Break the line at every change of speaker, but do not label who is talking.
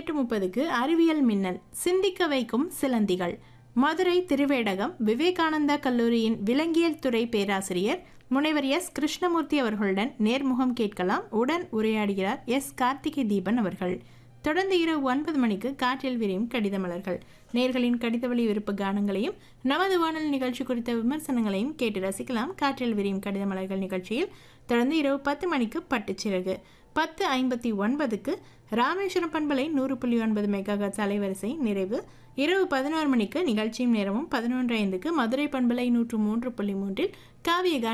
எட்டு முப்பதுக்கு அறிவியல் மின்னல் சிந்திக்க வைக்கும் சிலந்திகள் மதுரை திருவேடகம் விவேகானந்தா கல்லூரியின் விலங்கியல் துறை பேராசிரியர் முனைவர் எஸ் கிருஷ்ணமூர்த்தி அவர்களுடன் நேர்முகம் கேட்கலாம் உடன் உரையாடுகிறார் எஸ் கார்த்திகை தீபன் அவர்கள் தொடர்ந்து இரவு ஒன்பது மணிக்கு காற்றில் விரியும் கடித மலர்கள் நேர்களின் கடிதவழி விருப்ப கானங்களையும் நமது வானொலி நிகழ்ச்சி குறித்த விமர்சனங்களையும் கேட்டு ரசிக்கலாம் காற்றில் விரியும் கடித மலர்கள் நிகழ்ச்சியில் தொடர்ந்து இரவு பத்து மணிக்கு பட்டுச்சிறகு பத்து ஐம்பத்தி ஒன்பதுக்கு ராமேஸ்வரம் பண்பலை நூறு புள்ளி ஒன்பது மெகாஹர்ட்ஸ் அலைவரிசை நிறைவு இரவு பதினோரு மணிக்கு நிகழ்ச்சியும் நேரமும் பதினொன்று ஐந்துக்கு மதுரை பண்பலை நூற்று மூன்று புள்ளி மூன்றில் காவிய